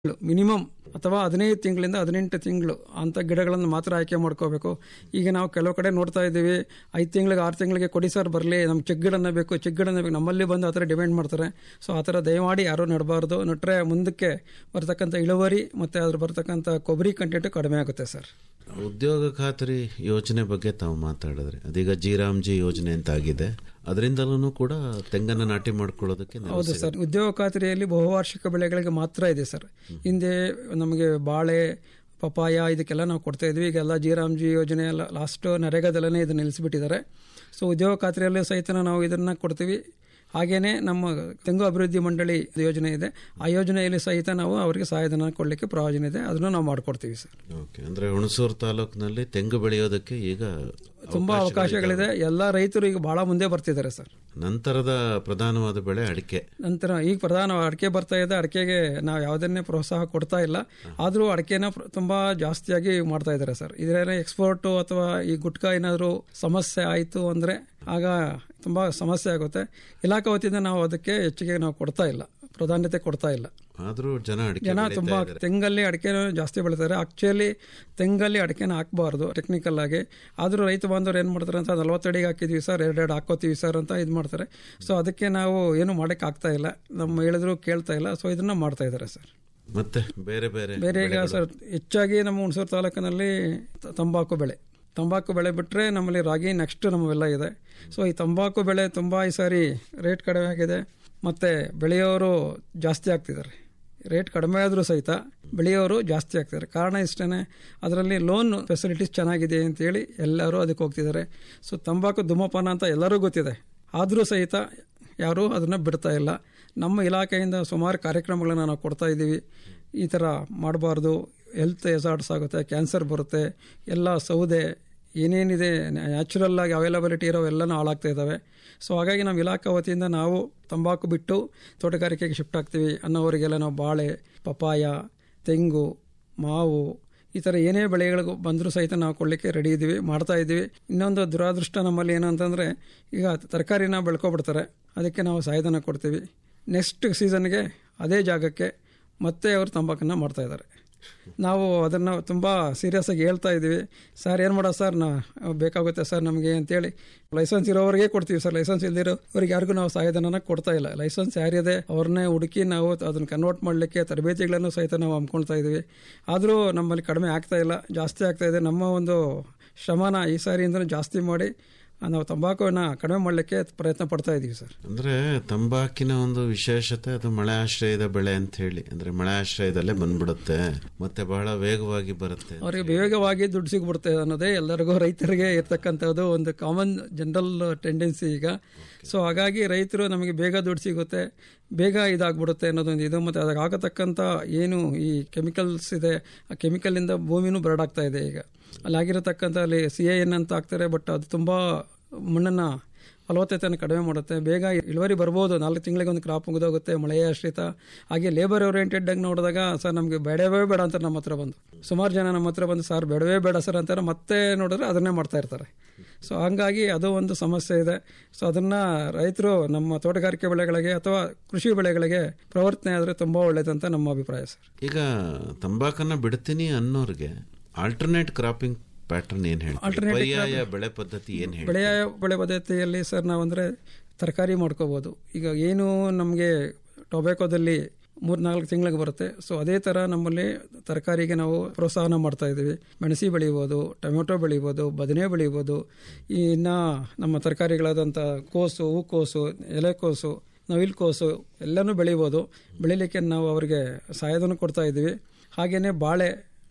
Minimum ಅಥವಾ ಹದಿನೈದು ತಿಂಗಳಿಂದ ಹದಿನೆಂಟು ತಿಂಗಳು ಅಂತ ಗಿಡಗಳನ್ನು ಮಾತ್ರ ಆಯ್ಕೆ ಮಾಡ್ಕೋಬೇಕು ಈಗ ನಾವು ಕೆಲವು ಕಡೆ ನೋಡ್ತಾ ಇದ್ದೀವಿ ಐದು ತಿಂಗಳಿಗೆ ಆರು ತಿಂಗಳಿಗೆ ಕೊಡಿ ಸರ್ ಬರಲಿ ನಮ್ಗೆ ಚೆಕ್ ಗಿಡನ ಬೇಕು ಚೆಕ್ ಗಿಡನ ಬೇಕು ನಮ್ಮಲ್ಲಿ ಬಂದು ಆ ಥರ ಡಿಮ್ಯಾಂಡ್ ಮಾಡ್ತಾರೆ ಸೊ ಆ ಥರ ದಯಮಾಡಿ ಯಾರೂ ನಡಬಾರ್ದು ನಟ್ರೆ ಮುಂದಕ್ಕೆ ಬರ್ತಕ್ಕಂಥ ಇಳುವರಿ ಮತ್ತು ಅದ್ರ ಬರ್ತಕ್ಕಂಥ ಕೊಬ್ಬರಿ ಕಂಟೆಂಟ್ ಕಡಿಮೆ ಆಗುತ್ತೆ ಸರ್ ಉದ್ಯೋಗ ಖಾತರಿ ಯೋಜನೆ ಬಗ್ಗೆ ತಾವು ಮಾತಾಡಿದ್ರಿ ಅದೀಗ ಜಿ ಯೋಜನೆ ಅಂತ ಆಗಿದೆ ಅದರಿಂದಲೂ ಕೂಡ ತೆಂಗನ್ನ ನಾಟಿ ಮಾಡ್ಕೊಳ್ಳೋದಕ್ಕೆ ನೆರವು ಹೌದು ಸರ್ ಉದ್ಯೋಗ ಖಾತ್ರಿಯಲ್ಲಿ ಬಹುವಾರ್ಷಿಕ ಬೆಳೆಗಳಿಗೆ ಮಾತ್ರ ಇದೆ ಸರ್ ಹಿಂದೆ ನಮಗೆ ಬಾಳೆ ಪಪಾಯ ಇದಕ್ಕೆಲ್ಲ ನಾವು ಕೊಡ್ತಾ ಇದ್ವಿ ಈಗೆಲ್ಲ ಜಿ ಯೋಜನೆ ಎಲ್ಲ ಲಾಸ್ಟ್ ನರೇಗಾದಲ್ಲೇ ಇದನ್ನ ನಿಲ್ಲಿಸಿಬಿಟ್ಟಿದ್ದಾರೆ ಸೊ ಉದ್ಯೋಗ ಖಾತ್ರಿಯಲ್ಲೂ ಸಹಿತ ನಾವು ಇದನ್ನ ಕೊಡ್ತೀವಿ ಹಾಗೇನೆ ನಮ್ಮ ತೆಂಗು ಅಭಿವೃದ್ಧಿ ಮಂಡಳಿ ಯೋಜನೆ ಇದೆ ಆ ಯೋಜನೆಯಲ್ಲಿ ಸಹಿತ ನಾವು ಅವರಿಗೆ ಸಹಾಯಧನ ಕೊಡಲಿಕ್ಕೆ ಪ್ರಯೋಜನ ಇದೆ ಅದನ್ನು ನಾವು ಮಾಡಿಕೊಡ್ತೀವಿ ಸರ್ ಓಕೆ ಅಂದ್ರೆ ಹುಣಸೂರು ತಾಲೂಕಿನಲ್ಲಿ ತೆಂಗು ಬೆಳೆಯೋದಕ್ಕೆ ಈಗ ತುಂಬಾ ಅವಕಾಶಗಳಿದೆ ಎಲ್ಲ ರೈತರು ಈಗ ಬಹಳ ಮುಂದೆ ಬರ್ತಿದ್ದಾರೆ ಸರ್ ನಂತರದ ಪ್ರಧಾನವಾದ ಬೆಳೆ ಅಡಿಕೆ ನಂತರ ಈಗ ಪ್ರಧಾನ ಅಡಿಕೆ ಬರ್ತಾ ಇದೆ ಅಡಿಕೆಗೆ ನಾವು ಯಾವುದನ್ನೇ ಪ್ರೋತ್ಸಾಹ ಕೊಡ್ತಾ ಇಲ್ಲ ಆದರೂ ಅಡಿಕೆನ ಪ್ರ- ತುಂಬಾ ಜಾಸ್ತಿಯಾಗಿ ಮಾಡ್ತಾ ಇದ್ದಾರೆ ಸರ್ ಇದರ ಎಕ್ಸ್ಪೋರ್ಟ್ ಅಥವಾ ಈ ಗುಟ್ಕಾ ಏನಾದರೂ ಸಮಸ್ಯೆ ಆಯಿತು ಅಂದ್ರೆ ಆಗ ತುಂಬಾ ಸಮಸ್ಯೆ ಆಗುತ್ತೆ ಇಲಾಖೆ ವತಿಯಿಂದ ನಾವು ಅದಕ್ಕೆ ಹೆಚ್ಚಿಗೆ ನಾವು ಕೊಡ್ತಾ ಇಲ್ಲ ಪ್ರಾಧಾನ್ಯತೆ ಕೊಡ್ತಾ ಇಲ್ಲ ಆದ್ರೂ ಜನ ಅಡಿಕೆ ಜನ ಬೆಳೀತಾ ತುಂಬಾ ಇದ್ದಾರೆ. ತೆಂಗಲ್ಲಿ ಅಡಿಕೆನ ಜಾಸ್ತಿ ಬೆಳಿತಾರೆ ಆಕ್ಚುಲಿ ತೆಂಗಲ್ಲಿ ಅಡಿಕೆನ ಹಾಕಬಾರ್ದು ಟೆಕ್ನಿಕಲ್ ಆಗಿ ಆದರೂ ರೈತ ಬಾಂಧವರು ಏನು ಮಾಡ್ತಾರೆ ಅಂತ ನಲವತ್ತಡಿಗೆ ಹಾಕಿದ್ವಿ ಸರ್ ಎರಡೆರಡು ಹಾಕೋತೀವಿ ಸರ್ ಅಂತ ಇದು ಮಾಡ್ತಾರೆ ಸೊ ಅದಕ್ಕೆ ನಾವು ಏನು ಮಾಡಕ್ಕೆ ಆಗ್ತಾ ಇಲ್ಲ ನಮ್ಮ ಹೇಳಿದ್ರು ಕೇಳ್ತಾ ಇಲ್ಲ ಸೊ ಇದನ್ನ ಮಾಡ್ತಾ ಇದ್ದಾರೆ ಸರ್ ಮತ್ತೆ ಬೇರೆ ಬೇರೆ ಬೇರೆ ಈಗ ಸರ್ ಹೆಚ್ಚಾಗಿ ನಮ್ಮ ಹುಣಸೂರು ತಾಲೂಕಿನಲ್ಲಿ ತ- ತಂಬಾಕು ಬೆಳೆ ತಂಬಾಕು ಬೆಳೆ ಬಿಟ್ಟರೆ ನಮ್ಮಲ್ಲಿ ರಾಗಿ ನೆಕ್ಸ್ಟ್ ನಮ್ಮವೆಲ್ಲ ಇದೆ ಸೊ ಈ ತಂಬಾಕು ಬೆಳೆ ತುಂಬ ಈ ಸಾರಿ ರೇಟ್ ಕಡಿಮೆ ಆಗಿದೆ ಮತ್ತು ಬೆಳೆಯೋರು ಜಾಸ್ತಿ ಆಗ್ತಿದ್ದಾರೆ ರೇಟ್ ಕಡಿಮೆ ಆದರೂ ಸಹಿತ ಬೆಳೆಯೋರು ಜಾಸ್ತಿ ಆಗ್ತಿದ್ದಾರೆ ಕಾರಣ ಇಷ್ಟೇ ಅದರಲ್ಲಿ ಲೋನ್ ಫೆಸಿಲಿಟೀಸ್ ಚೆನ್ನಾಗಿದೆ ಅಂತೇಳಿ ಎಲ್ಲರೂ ಅದಕ್ಕೆ ಹೋಗ್ತಿದ್ದಾರೆ ಸೊ ತಂಬಾಕು ಧೂಮಪಾನ ಅಂತ ಎಲ್ಲರೂ ಗೊತ್ತಿದೆ ಆದರೂ ಸಹಿತ ಯಾರೂ ಅದನ್ನು ಬಿಡ್ತಾ ಇಲ್ಲ ನಮ್ಮ ಇಲಾಖೆಯಿಂದ ಸುಮಾರು ಕಾರ್ಯಕ್ರಮಗಳನ್ನು ನಾವು ಕೊಡ್ತಾ ಇದ್ದೀವಿ ಈ ಥರ ಮಾಡಬಾರ್ದು ಹೆಲ್ತ್ ಎಸಾರ್ಟ್ಸ್ ಆಗುತ್ತೆ ಕ್ಯಾನ್ಸರ್ ಬರುತ್ತೆ ಎಲ್ಲ ಸೌದೆ ಏನೇನಿದೆ ನ್ಯಾಚುರಲ್ ಆಗಿ ಅವೈಲಬಿಲಿಟಿ ಇರೋ ಎಲ್ಲನೂ ಹಾಳಾಗ್ತಾ ಇದ್ದಾವೆ ಸೊ ಹಾಗಾಗಿ ನಮ್ಮ ಇಲಾಖಾ ವತಿಯಿಂದ ನಾವು ತಂಬಾಕು ಬಿಟ್ಟು ತೋಟಗಾರಿಕೆಗೆ ಶಿಫ್ಟ್ ಆಗ್ತೀವಿ ಅನ್ನೋರಿಗೆಲ್ಲ ನಾವು ಬಾಳೆ ಪಪಾಯ ತೆಂಗು ಮಾವು ಈ ಥರ ಏನೇ ಬೆಳೆಗಳು ಬಂದರೂ ಸಹಿತ ನಾವು ಕೊಡಲಿಕ್ಕೆ ರೆಡಿ ಇದ್ದೀವಿ ಮಾಡ್ತಾ ಇದ್ದೀವಿ ಇನ್ನೊಂದು ದುರಾದೃಷ್ಟ ನಮ್ಮಲ್ಲಿ ಏನು ಅಂತಂದರೆ ಈಗ ತರಕಾರಿನ ಬೆಳ್ಕೊಬಿಡ್ತಾರೆ ಅದಕ್ಕೆ ನಾವು ಸಹಾಯಧನ ಕೊಡ್ತೀವಿ ನೆಕ್ಸ್ಟ್ ಸೀಸನ್ಗೆ ಅದೇ ಜಾಗಕ್ಕೆ ಮತ್ತೆ ಅವರು ತಂಬಾಕನ್ನು ಮಾಡ್ತಾ ಇದ್ದಾರೆ ನಾವು ಅದನ್ನು ತುಂಬ ಸೀರಿಯಸ್ ಆಗಿ ಹೇಳ್ತಾ ಇದ್ದೀವಿ ಸರ್ ಏನು ಮಾಡೋ ಸರ್ ನಾ ಬೇಕಾಗುತ್ತೆ ಸರ್ ನಮಗೆ ಅಂತೇಳಿ ಲೈಸೆನ್ಸ್ ಇರೋವರೆಗೆ ಕೊಡ್ತೀವಿ ಸರ್ ಲೈಸೆನ್ಸ್ ಇಲ್ದಿರೋ ಅವ್ರಿಗೆ ಯಾರಿಗೂ ನಾವು ಸಹಾಯಧನ ಕೊಡ್ತಾ ಇಲ್ಲ ಲೈಸೆನ್ಸ್ ಯಾರಿದೆ ಅವ್ರನ್ನೇ ಹುಡುಕಿ ನಾವು ಅದನ್ನು ಕನ್ವರ್ಟ್ ಮಾಡಲಿಕ್ಕೆ ತರಬೇತಿಗಳನ್ನು ಸಹಿತ ನಾವು ಹಮ್ಕೊಳ್ತಾ ಇದ್ದೀವಿ ಆದರೂ ನಮ್ಮಲ್ಲಿ ಕಡಿಮೆ ಆಗ್ತಾ ಇಲ್ಲ ಜಾಸ್ತಿ ಆಗ್ತಾ ಇದೆ ನಮ್ಮ ಒಂದು ಶ್ರಮನ ಈ ಸಾರಿಯಿಂದ ಜಾಸ್ತಿ ಮಾಡಿ ನಾವು ತಂಬಾಕುವನ್ನ ಕಡಿಮೆ ಮಾಡಲಿಕ್ಕೆ ಪ್ರಯತ್ನ ಪಡ್ತಾ ಇದ್ದೀವಿ ಸರ್ ಅಂದ್ರೆ ತಂಬಾಕಿನ ಒಂದು ವಿಶೇಷತೆ ಅದು ಮಳೆ ಆಶ್ರಯದ ಬೆಳೆ ಅಂತ ಹೇಳಿ ಅಂದ್ರೆ ಮಳೆ ಆಶ್ರಯದಲ್ಲೇ ಬಂದ್ಬಿಡುತ್ತೆ ಮತ್ತೆ ಬಹಳ ವೇಗವಾಗಿ ಬರುತ್ತೆ ಅವರಿಗೆ ಬೇಗವಾಗಿ ದುಡ್ಡು ಸಿಗ್ಬಿಡುತ್ತೆ ಅನ್ನೋದೇ ಎಲ್ಲರಿಗೂ ರೈತರಿಗೆ ಇರ್ತಕ್ಕಂಥದ್ದು ಒಂದು ಕಾಮನ್ ಜನರಲ್ ಟೆಂಡೆನ್ಸಿ ಈಗ ಸೊ ಹಾಗಾಗಿ ರೈತರು ನಮಗೆ ಬೇಗ ದುಡ್ಡು ಸಿಗುತ್ತೆ ಬೇಗ ಇದಾಗ್ಬಿಡುತ್ತೆ ಅನ್ನೋದೊಂದು ಇದು ಮತ್ತು ಅದಕ್ಕೆ ಆಗತಕ್ಕಂಥ ಏನು ಈ ಕೆಮಿಕಲ್ಸ್ ಇದೆ ಆ ಕೆಮಿಕಲಿಂದ ಭೂಮಿನೂ ಬರಡಾಗ್ತಾ ಇದೆ ಈಗ ಅಲ್ಲಿ ಆಗಿರತಕ್ಕಂಥ ಅಲ್ಲಿ ಸಿ ಎ ಎನ್ ಅಂತ ಹಾಕ್ತಾರೆ ಬಟ್ ಅದು ತುಂಬ ಮಣ್ಣನ್ನು ಫಲವತ್ತತೆಯನ್ನು ಕಡಿಮೆ ಮಾಡುತ್ತೆ ಬೇಗ ಇಳುವರಿ ಬರ್ಬೋದು ನಾಲ್ಕು ತಿಂಗಳಿಗೆ ಒಂದು ಕ್ರಾಪ್ ಮುಗಿದೋಗುತ್ತೆ ಮಳೆಯ ಆಶ್ರಿತ ಹಾಗೆ ಲೇಬರ್ ಓರಿಯೆಂಟೆಡ್ ಆಗಿ ನೋಡಿದಾಗ ಸರ್ ನಮಗೆ ಬೇಡವೇ ಬೇಡ ಅಂತ ನಮ್ಮ ಹತ್ರ ಬಂದು ಸುಮಾರು ಜನ ನಮ್ಮ ಹತ್ರ ಬಂದು ಸರ್ ಬೇಡವೇ ಬೇಡ ಸರ್ ಅಂತಾರೆ ಮತ್ತೆ ನೋಡಿದ್ರೆ ಅದನ್ನೇ ಮಾಡ್ತಾ ಇರ್ತಾರೆ ಸೊ ಹಂಗಾಗಿ ಅದು ಒಂದು ಸಮಸ್ಯೆ ಇದೆ ಸೊ ಅದನ್ನ ರೈತರು ನಮ್ಮ ತೋಟಗಾರಿಕೆ ಬೆಳೆಗಳಿಗೆ ಅಥವಾ ಕೃಷಿ ಬೆಳೆಗಳಿಗೆ ಪ್ರವರ್ತನೆ ಆದರೆ ತುಂಬ ಒಳ್ಳೇದಂತ ನಮ್ಮ ಅಭಿಪ್ರಾಯ ಸರ್ ಈಗ ತಂಬಾಕನ್ನ ಬಿಡ್ತೀನಿ ಅನ್ನೋರ್ಗೆ ಆಲ್ಟರ್ನೇಟ್ ಕ್ರಾಪಿಂಗ್ ಪ್ಯಾಟರ್ನ್ ಏನ್ ಹೇಳಿ Alternate ಪರ್ಯಾಯ ಬೆಳೆ ಪದ್ಧತಿ ಏನ್ ಹೇಳಿ ಬೆಳೆಯ ಬೆಳೆ ಪದ್ಧತಿಯಲ್ಲಿ ಸರ್ ನಾವು ಅಂದರೆ ತರಕಾರಿ ಮಾಡ್ಕೋಬೋದು ಈಗ ಏನು ನಮಗೆ ಟೊಬ್ಯಾಕೋದಲ್ಲಿ ಮೂರ್ನಾಲ್ಕು ತಿಂಗಳಿಗೆ ಬರುತ್ತೆ ಸೊ ಅದೇ ಥರ ನಮ್ಮಲ್ಲಿ ತರಕಾರಿಗೆ ನಾವು ಪ್ರೋತ್ಸಾಹನ ಮಾಡ್ತಾ ಇದ್ದೀವಿ ಮೆಣಸಿ ಬೆಳಿಬೋದು ಟೊಮೆಟೊ ಬೆಳಿಬೋದು ಬದನೆ ಬೆಳಿಬೋದು ಈ ಇನ್ನು ನಮ್ಮ ತರಕಾರಿಗಳಾದಂಥ ಕೋಸು ಹೂಕೋಸು ಎಲೆಕೋಸು ನವಿಲ್ಕೋಸು ಎಲ್ಲನೂ ಬೆಳಿಬೋದು ಬೆಳಿಲಿಕ್ಕೆ ನಾವು ಅವರಿಗೆ ಸಹಾಯಧನ ಕೊಡ್ತಾ ಇದ್ದೀವಿ ಹಾಗೆಯೇ ಬಾಳೆ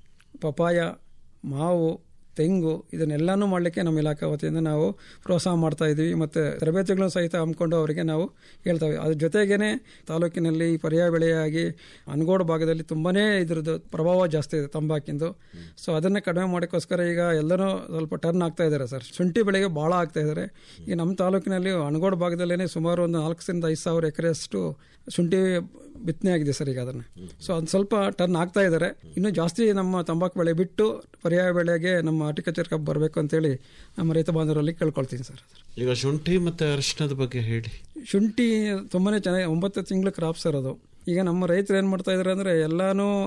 ಪಪಾಯ ಮಾವು ತೆಂಗು ಇದನ್ನೆಲ್ಲನೂ ಮಾಡಲಿಕ್ಕೆ ನಮ್ಮ ಇಲಾಖೆ ವತಿಯಿಂದ ನಾವು ಪ್ರೋತ್ಸಾಹ ಮಾಡ್ತಾ ಇದ್ದೀವಿ ಮತ್ತು ತರಬೇತಿಗಳನ್ನು ಸಹಿತ ಹಮ್ಮಿಕೊಂಡು ಅವರಿಗೆ ನಾವು ಹೇಳ್ತೇವೆ ಅದ್ರ ಜೊತೆಗೇನೆ ತಾಲೂಕಿನಲ್ಲಿ ಈ ಪರ್ಯಾಯ ಬೆಳೆಯಾಗಿ ಅನಗೋಡು ಭಾಗದಲ್ಲಿ ತುಂಬಾನೇ ಇದ್ರದ್ದು ಪ್ರಭಾವ ಜಾಸ್ತಿ ಇದೆ ತಂಬಾಕಿಂದು ಸೊ ಅದನ್ನೇ ಕಡಿಮೆ ಮಾಡೋಕ್ಕೋಸ್ಕರ ಈಗ ಎಲ್ಲರೂ ಸ್ವಲ್ಪ ಟರ್ನ್ ಆಗ್ತಾ ಇದ್ದಾರೆ ಸರ್ ಶುಂಠಿ ಬೆಳೆಗೆ ಭಾಳ ಆಗ್ತಾ ಇದ್ದಾರೆ ಈಗ ನಮ್ಮ ತಾಲೂಕಿನಲ್ಲಿ ಅನಗೋಡು ಭಾಗದಲ್ಲೇ ಸುಮಾರು ಒಂದು ನಾಲ್ಕರಿಂದ ಐದು ಸಾವಿರ ಎಕರೆಯಷ್ಟು ಶುಂಠಿ ಬಿತ್ತನೆ ಆಗಿದೆ ಸರ್ ಈಗ ಅದನ್ನು ಸೊ ಅದು ಸ್ವಲ್ಪ ಟರ್ನ್ ಆಗ್ತಾ ಇದ್ದಾರೆ ಇನ್ನೂ ಜಾಸ್ತಿ ನಮ್ಮ ತಂಬಾಕು ಬೆಳೆ ಬಿಟ್ಟು ಪರ್ಯಾಯ ಬೆಳೆಗೆ ನಮ್ಮ ಹಾರ್ಟಿಕಲ್ಚರ್ ಕಪ್ ಬರಬೇಕು ಅಂತೇಳಿ ನಮ್ಮ ರೈತ ಬಾಂಧವರಲ್ಲಿ ಕೇಳ್ಕೊಳ್ತೀನಿ ಸರ್ ಈಗ ಶುಂಠಿ ಮತ್ತೆ ಅರಿಶಿಣದ ಬಗ್ಗೆ ಹೇಳಿ ಶುಂಠಿ ತುಂಬಾನೇ ಚೆನ್ನಾಗಿ ಒಂಬತ್ತು ತಿಂಗಳು ಕ್ರಾಪ್ ಸರ್ ಅದು ಈಗ ನಮ್ಮ ರೈತರು ಏನು ಮಾಡ್ತಾ ಇದ್ದಾರೆ ಅಂದರೆ ಎಲ್ಲಾನು